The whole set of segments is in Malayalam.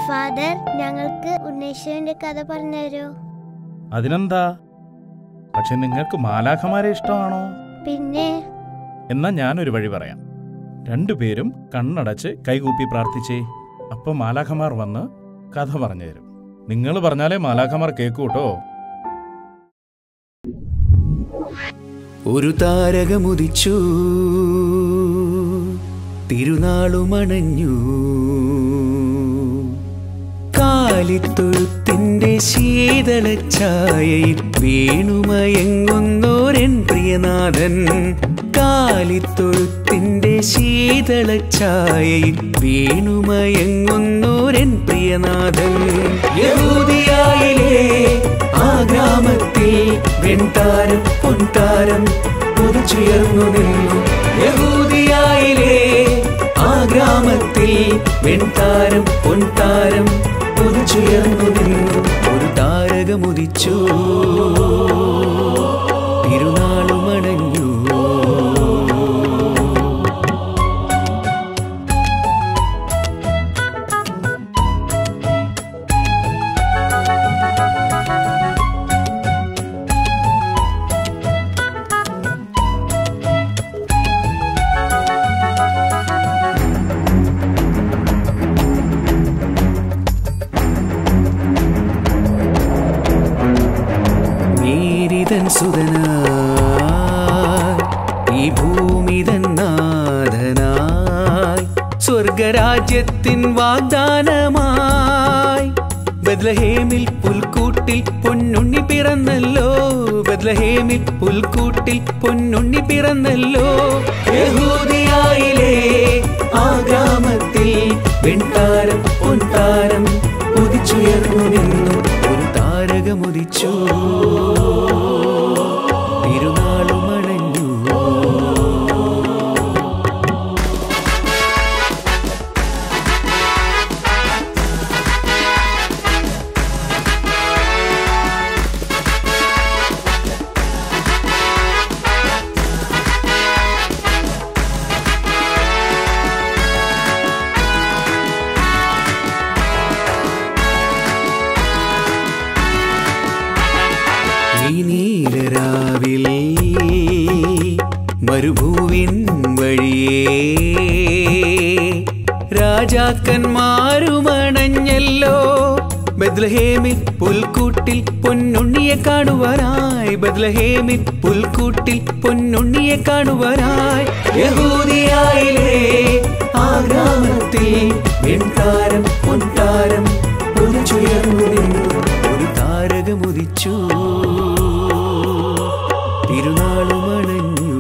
ഫാദർ ഞങ്ങൾക്ക് ഉണ്ണീശ്വരന്റെ കഥ പറഞ്ഞുതരോ അതിനെന്താ പക്ഷെ നിങ്ങൾക്ക് മാലാഖമാരെ ഇഷ്ടമാണോ പിന്നെ എന്നാ ഞാനൊരു വഴി പറയാം രണ്ടുപേരും കണ്ണടച്ച് കൈകൂപ്പി പ്രാർത്ഥിച്ചേ അപ്പൊ മാലാഖമാർ വന്ന് കഥ പറഞ്ഞു തരും നിങ്ങൾ പറഞ്ഞാലേ മാലാഖമാർ കേൾക്കൂട്ടോ ഒരു താരകമുദിച്ചു തിരുനാളുമണഞ്ഞു കാലിത്തൊഴുത്തിന്റെ ശീതളച്ചായയിൽ വീണുമയങ്ങുന്നോരൻ പ്രിയനാഥൻ കാലിത്തൊഴുത്തിന്റെ ശീതളച്ചായയിൽ വീണുമയങ്ങുന്നോരൻ പ്രിയനാഥൻ യഹൂദിയായിലെ ആ ഗ്രാമത്തിൽ വെൺതാരം പൊൻതാരം ഉദിച്ചുയർന്നു നിന്നു യഹൂദിയായിലെ ആ ഗ്രാമത്തിൽ വെൺതാരം പൊൻതാരം ഉദിച്ചുയർന്നു നിന്നു ഒരു താരകമുദിച്ചു തിരുനാളുമണഞ്ഞു നീരിതൻ സുതനായി ഈ ഭൂമിതൻ നാഥനായി സ്വർഗരാജ്യത്തിൻ വാഗ്ദാനമായി ബദ്ലഹേമിൽ പുൽക്കൂട്ടിൽ പൊന്നുണ്ണി പിറന്നല്ലോ ബദ്ലഹേമിൽ പുൽക്കൂട്ടിൽ പൊന്നുണ്ണി പിറന്നല്ലോ യഹൂദിയായിലെ ആ ഗ്രാമത്തിൽ വെൺതാരം പൊൻതാരം ഉദിച്ചുയർന്നു നിന്നു ഒരു താരകമുദിച്ചു തിരുനാളുമണഞ്ഞു ഈ നീലരാവിൽ മരുഭൂവിൻ വഴിയേ രാജാക്കന്മാരുമണഞ്ഞല്ലോ ബദ്ലഹേമിൽ പുൽക്കൂട്ടിൽ പൊന്നുണ്ണിയെ കാണുവാനായി ബദ്ലഹേമിൽ പുൽക്കൂട്ടിൽ പൊന്നുണ്ണിയെ കാണുവാനായി യഹൂദിയായിലെ ആ ഗ്രാമത്തിൽ വെൺതാരം പൊൻതാരം ഉദിച്ചുയർന്നു നിന്നു ഒരു താരകമുദിച്ചു തിരുനാളുമണഞ്ഞു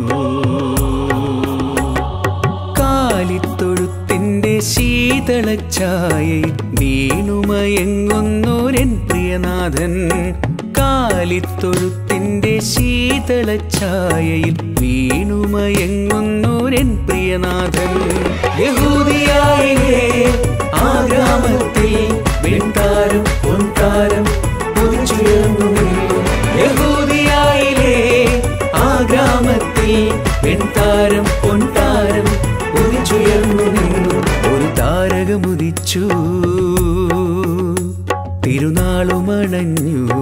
കാലിത്തൊഴുത്തിന്റെ ശീതളച്ചായയിൽ വീണുമയങ്ങുന്നോരൻ പ്രിയനാഥൻ കാലിത്തൊഴുത്തിന്റെ ശീതളച്ചായയിൽ വീണുമയങ്ങുന്നോരൻ പ്രിയനാഥൻ യഹൂദിയായിലെ ആ ഗ്രാമത്തിൽ വെൺതാരം പൊൻതാരം ഉദിച്ചുയർന്നു നിന്നു യഹൂദിയായിലെ ആ ഗ്രാമത്തിൽ വെൺതാരം പൊൻതാരം ഉദിച്ചുയർന്നു നിന്നു ഒരു താരകമുദിച്ചു തിരുനാളുമണഞ്ഞു